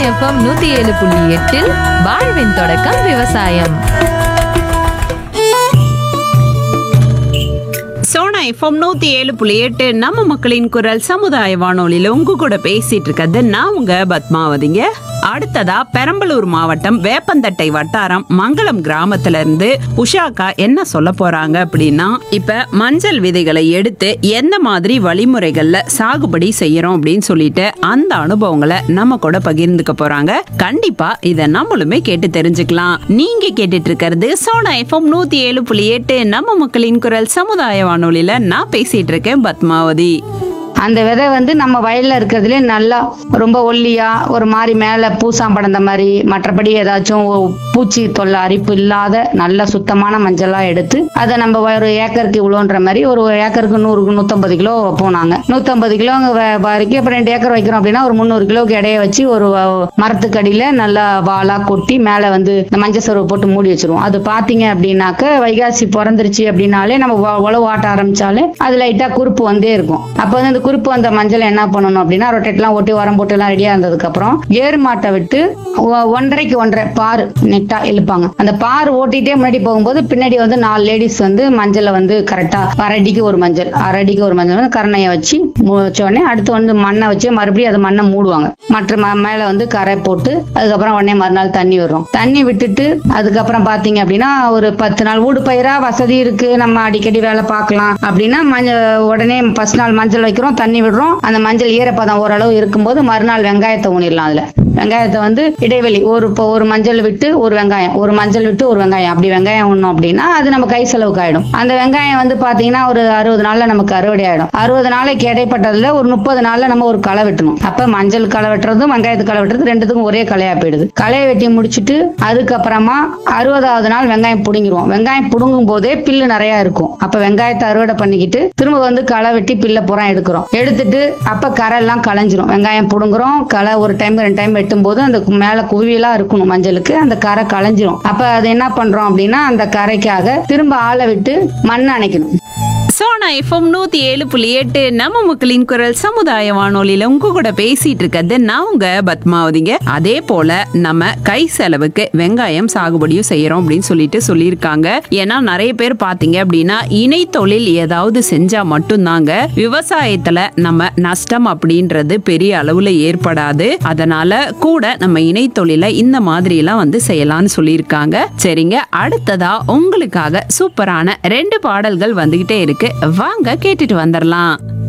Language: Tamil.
எஃப்எம் நூத்தி ஏழு புள்ளி எட்டில் வாழ்வின் தொடக்கம் விவசாயம் சோனா எஃப்எம் நூத்தி ஏழு புள்ளி எட்டு நம்ம மக்களின் குரல் சமுதாய வானொலியில உங்க கூட பேசிட்டு இருக்கிறது நான் உங்க பத்மாவதிங்க அடுத்ததா பெரம்பலூர் மாவட்டம் வேப்பந்தட்டை வட்டாரம் மங்களம் கிராமத்துல இருந்து உஷாக்கா என்ன சொல்ல போறாங்க அப்படின்னா இப்ப மஞ்சள் விதைகளை எடுத்து எந்த மாதிரி வழிமுறைகள்ல சாகுபடி செய்யறோம் அப்படின்னு சொல்லிட்டு அந்த அனுபவங்களை நம்ம கூட பகிர்ந்துக்க போறாங்க கண்டிப்பா இத நம்மளுமே கேட்டு தெரிஞ்சுக்கலாம் நீங்க கேட்டுட்டு இருக்கிறது சோனா எஃப்எம் நூத்தி ஏழு புள்ளி எட்டு நம்ம மக்களின் குரல் சமுதாய வானொலியில நான் பேசிட்டு இருக்கேன் பத்மாவதி அந்த விதை வந்து நம்ம வயல்ல இருக்கிறதுலே நல்லா ரொம்ப ஒல்லியா ஒரு மாதிரி மேல பூசாம் படந்த மாதிரி மற்றபடி ஏதாச்சும் ஒ- பூச்சி தொல்லை அரிப்பு இல்லாத நல்ல சுத்தமான மஞ்சளா எடுத்து அதை நம்ம ஒரு ஏக்கருக்கு இவ்வளோன்ற மாதிரி ஒரு ஏக்கருக்கு நூறு நூத்தம்பது கிலோ போனாங்க நூத்தம்பது கிலோ வரைக்கும் இப்போ ரெண்டு ஏக்கர் வைக்கிறோம் அப்படின்னா ஒரு முந்நூறு கிலோக்கு இடைய வச்சு ஒரு வ- மரத்துக்கடியில நல்லா வாலா கொட்டி மேல வந்து இந்த மஞ்சள் சருவை போட்டு மூடி வச்சிருவோம் அது பாத்தீங்க அப்படின்னாக்க வைகாசி பிறந்துருச்சு அப்படின்னாலே நம்ம உ- உழவு ஆட்ட ஆரம்பிச்சாலே அது லைட்டா குறுப்பு வந்தே இருக்கும் அப்போ வந்து அந்த குறுப்பு வந்த மஞ்சள் என்ன பண்ணணும் அப்படின்னா ரொட்டேட்லாம் ஓட்டி உரம் போட்டு எல்லாம் ரெடியா இருந்ததுக்கு அப்புறம் ஏர் மாட்டை விட்டு ஒ- ஒன்றரைக்கு ஒன்றரை பாரு நெட்டா இழுப்பாங்க அந்த பார் ஓட்டிட்டே முன்னாடி போகும்போது பின்னாடி வந்து நாலு லேடிஸ் வந்து மஞ்சளை வந்து கரெக்டா அரடிக்கு ஒரு மஞ்சள் அரடிக்கு ஒரு மஞ்சள் வந்து கரணையை வச்சு மு- வச்ச உடனே அடுத்து வந்து மண்ணை வச்சு மறுபடியும் அது மண்ணை மூடுவாங்க மற்ற ம- மேல வந்து கரை போட்டு அதுக்கப்புறம் உடனே மறுநாள் தண்ணி வரும் தண்ணி விட்டுட்டு அதுக்கப்புறம் பாத்தீங்க அப்படின்னா ஒரு பத்து நாள் ஊடு பயிரா வசதி இருக்கு நம்ம அடிக்கடி வேலை பார்க்கலாம் அப்படின்னா மஞ்சள் உடனே ஃபர்ஸ்ட் நாள் மஞ்சள் வைக்கிறோம் தண்ணி விடுறோம் அந்த மஞ்சள் ஈரப்பதம் ஓரளவு இருக்கும்போது மறுநாள் வெங்காயத்தை ஊனிடலாம் அதுல வெங்காயத்தை வந்து இடைவெளி ஒரு இப்போ ஒரு மஞ்சள் விட்டு ஒரு வெங்காயம் ஒரு மஞ்சள் விட்டு ஒரு வெங்காயம் அப்படி வெங்காயம் உண்ணோம் அப்படின்னா அது நம்ம கை செலவுக்கு ஆயிடும் அந்த வெங்காயம் வந்து பாத்தீங்கன்னா ஒரு அறுபது நாள்ல நமக்கு அறுவடை ஆயிடும் அறுபது நாளைக்கு இடைப்பட்டதுல ஒரு முப்பது நாள்ல நம்ம ஒரு களை வெட்டணும் அப்ப மஞ்சள் களை வெட்டுறதும் வெங்காயத்து களை வெட்டுறது ரெண்டுத்துக்கும் ஒரே களையா போயிடுது களையை வெட்டி முடிச்சிட்டு அதுக்கப்புறமா அறுபதாவது நாள் வெங்காயம் புடுங்கிடுவோம் வெங்காயம் புடுங்கும் போதே பில்லு நிறைய இருக்கும் அப்ப வெங்காயத்தை அறுவடை பண்ணிக்கிட்டு திரும்ப வந்து களை வெட்டி பில்ல புறம் எடுக்கிறோம் எடுத்துட்டு அப்ப கரை எல்லாம் களைஞ்சிரும் வெங்காயம் புடுங்குறோம் களை ஒரு டைம் ரெண்டு டைம் வெட்டும் போது அந்த கு- மேல குவியலா இருக்கணும் மஞ்சளுக்கு அந்த கரை களைஞ்சிரும் அப்ப அது என்ன பண்றோம் அப்படின்னா அந்த கரைக்காக திரும்ப ஆளை விட்டு மண் அணைக்கணும் சோனா எஃப்எம் நூத்தி ஏழு புள்ளி எட்டு நம்ம மக்களின் குரல் சமுதாய வானொலியில உங்க கூட பேசிட்டு இருக்கிறது நான் உங்க பத்மாவதிங்க அதே போல நம்ம கை செலவுக்கு வெங்காயம் சாகுபடியும் செய்யறோம் அப்படின்னு சொல்லிட்டு சொல்லியிருக்காங்க ஏன்னா நிறைய பேர் பாத்தீங்க அப்படின்னா இணை தொழில் ஏதாவது செஞ்சா மட்டும்தாங்க விவசாயத்துல நம்ம நஷ்டம் அப்படின்றது பெரிய அளவுல ஏற்படாது அதனால கூட நம்ம இணை தொழிலை இந்த மாதிரி எல்லாம் வந்து செய்யலாம்னு சொல்லியிருக்காங்க சரிங்க அடுத்ததா உங்களுக்காக சூப்பரான ரெண்டு பாடல்கள் வந்துகிட்டே இருக்கு வாங்க கேட்டுட்டு வந்துடலாம்